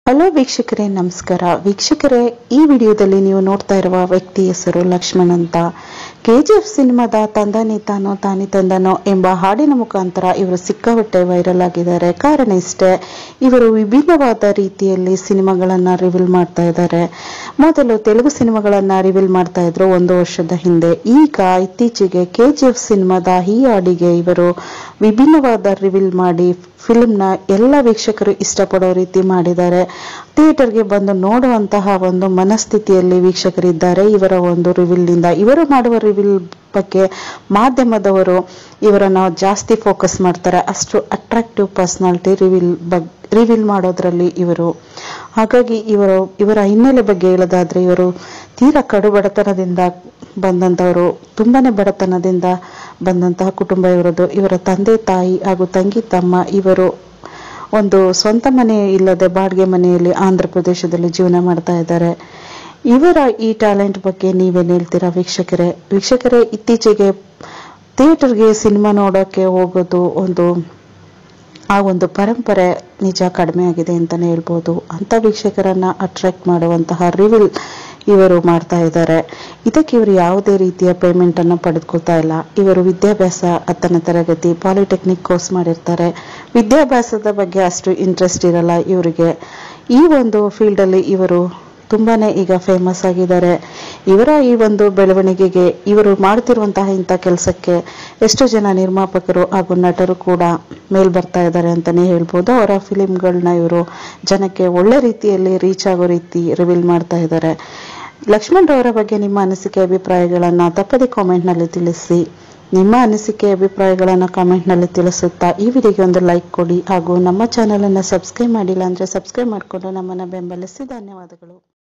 hello ವೀಕ್ಷಕರೇ ನಮಸ್ಕಾರ ವೀಕ್ಷಕರೇ ಈ ವಿಡಿಯೋದಲ್ಲಿ ನೀವು ನೋಡ್ತಾ ಇರುವ ವ್ಯಕ್ತಿ ಹೆಸರು ಲಕ್ಷ್ಮಣ್ ಅಂತ ಕೆ ಜಿ ಎಫ್ ಸಿನಿಮಾದ ತಂದನಿ ತಾನೋ ತಾನಿ ತಂದನೋ ಎಂಬ ಹಾಡಿನ ಮುಖಾಂತರ ಇವರು ಸಿಕ್ಕಾಪಟ್ಟೆ ವೈರಲ್ ಆಗಿದ್ದಾರೆ ಕಾರಣ ಇಷ್ಟೇ ಇವರು ವಿಭಿನ್ನವಾದ ರೀತಿಯಲ್ಲಿ ಸಿನಿಮಾಗಳನ್ನ ರಿವೀಲ್ ಮಾಡ್ತಾ ಇದ್ದಾರೆ ಮೊದಲು ತೆಲುಗು ಸಿನಿಮಾಗಳನ್ನ ರಿವೀಲ್ ಮಾಡ್ತಾ ಇದ್ರು ಒಂದು ವರ್ಷದ ಹಿಂದೆ ಈಗ ಇತ್ತೀಚೆಗೆ ಕೆ ಜಿ ಎಫ್ ಸಿನಿಮಾದ ಈ ಹಾಡಿಗೆ ಇವರು ವಿಭಿನ್ನವಾದ ರಿವೀಲ್ ಮಾಡಿ ಫಿಲ್ಮ್ನ ಎಲ್ಲ ವೀಕ್ಷಕರು ಇಷ್ಟಪಡೋ ರೀತಿ ಮಾಡಿದ್ದಾರೆ ಥಿಯೇಟರ್ಗೆ ಬಂದು ನೋಡುವಂತಹ ಒಂದು ಮನಸ್ಥಿತಿಯಲ್ಲಿ ವೀಕ್ಷಕರಿದ್ದಾರೆ ಇವರ ಒಂದು ರಿವೀಲ್ನಿಂದ ಇವರು ಮಾಡುವ ರಿವೀಲ್ ಬಗ್ಗೆ ಮಾಧ್ಯಮದವರು ಇವರನ್ನು ಜಾಸ್ತಿ ಫೋಕಸ್ ಮಾಡ್ತಾರೆ ಅಷ್ಟು ಅಟ್ರಾಕ್ಟಿವ್ ಪರ್ಸನಾಲಿಟಿ ರಿವೀಲ್ ಬಗ್ ರಿವೀಲ್ ಮಾಡೋದ್ರಲ್ಲಿ ಇವರು ಹಾಗಾಗಿ ಇವರು ಇವರ ಹಿನ್ನೆಲೆ ಬಗ್ಗೆ ಹೇಳೋದಾದ್ರೆ ಇವರು ತೀರಾ ಕಡು ಬಡತನದಿಂದ ಬಂದಂಥವರು ತುಂಬಾನೇ ಬಡತನದಿಂದ ಬಂದಂತಹ ಕುಟುಂಬ ಇವರದು ಇವರ ತಂದೆ ತಾಯಿ ಹಾಗೂ ತಂಗಿ ತಮ್ಮ ಇವರು ಒಂದು ಸ್ವಂತ ಮನೆ ಇಲ್ಲದೆ ಬಾಡಿಗೆ ಮನೆಯಲ್ಲಿ ಆಂಧ್ರ ಪ್ರದೇಶದಲ್ಲಿ ಜೀವನ ಮಾಡ್ತಾ ಇದ್ದಾರೆ ಇವರ ಈ ಟ್ಯಾಲೆಂಟ್ ಬಗ್ಗೆ ನೀವೇನ್ ಹೇಳ್ತೀರಾ ವೀಕ್ಷಕರೇ ವೀಕ್ಷಕರೇ ಇತ್ತೀಚೆಗೆ ಥಿಯೇಟರ್ಗೆ ಸಿನಿಮಾ ನೋಡೋಕೆ ಹೋಗೋದು ಒಂದು ಆ ಒಂದು ಪರಂಪರೆ ನಿಜ ಕಡಿಮೆ ಆಗಿದೆ ಅಂತಾನೆ ಹೇಳ್ಬೋದು ಅಂತ ವೀಕ್ಷಕರನ್ನ ಅಟ್ರಾಕ್ಟ್ ಮಾಡುವಂತಹ ರಿವೀಲ್ ಇವರು ಮಾಡ್ತಾ ಇದ್ದಾರೆ ಇದಕ್ಕೆ ಇವರು ಯಾವುದೇ ರೀತಿಯ ಪೇಮೆಂಟ್ ಅನ್ನು ಪಡೆದುಕೊಳ್ತಾ ಇಲ್ಲ ಇವರು ವಿದ್ಯಾಭ್ಯಾಸ ಹತ್ತನೇ ತರಗತಿ ಪಾಲಿಟೆಕ್ನಿಕ್ ಕೋರ್ಸ್ ಮಾಡಿರ್ತಾರೆ ವಿದ್ಯಾಭ್ಯಾಸದ ಬಗ್ಗೆ ಅಷ್ಟು ಇಂಟ್ರೆಸ್ಟ್ ಇರಲ್ಲ ಇವರಿಗೆ ಈ ಒಂದು ಫೀಲ್ಡ್ ಅಲ್ಲಿ ಇವರು ತುಂಬಾನೇ ಈಗ ಫೇಮಸ್ ಆಗಿದ್ದಾರೆ ಇವರ ಈ ಒಂದು ಬೆಳವಣಿಗೆಗೆ ಇವರು ಮಾಡ್ತಿರುವಂತಹ ಇಂಥ ಕೆಲಸಕ್ಕೆ ಎಷ್ಟು ಜನ ನಿರ್ಮಾಪಕರು ಹಾಗೂ ನಟರು ಕೂಡ ಮೇಲ್ ಬರ್ತಾ ಇದ್ದಾರೆ ಅಂತಾನೆ ಹೇಳ್ಬೋದು ಅವರ ಫಿಲಿಂಗಳನ್ನ ಇವರು ಜನಕ್ಕೆ ಒಳ್ಳೆ ರೀತಿಯಲ್ಲಿ ರೀಚ್ ಆಗೋ ರೀತಿ ರಿವೀಲ್ ಮಾಡ್ತಾ ಇದ್ದಾರೆ ಲಕ್ಷ್ಮಣ್ ರವರ ಬಗ್ಗೆ ನಿಮ್ಮ ಅನಿಸಿಕೆ ಅಭಿಪ್ರಾಯಗಳನ್ನ ತಪ್ಪದೆ ಕಾಮೆಂಟ್ ನಲ್ಲಿ ತಿಳಿಸಿ ನಿಮ್ಮ ಅನಿಸಿಕೆ ಅಭಿಪ್ರಾಯಗಳನ್ನ ಕಾಮೆಂಟ್ ನಲ್ಲಿ ತಿಳಿಸುತ್ತಾ ಈ ವಿಡಿಯೋಗೆ ಒಂದು ಲೈಕ್ ಕೊಡಿ ಹಾಗೂ ನಮ್ಮ ಚಾನೆಲ್ ಅನ್ನ ಸಬ್ಸ್ಕ್ರೈಬ್ ಮಾಡಿಲ್ಲ ಅಂದ್ರೆ ಸಬ್ಸ್ಕ್ರೈಬ್ ಮಾಡಿಕೊಂಡು ನಮ್ಮನ್ನ ಬೆಂಬಲಿಸಿ ಧನ್ಯವಾದಗಳು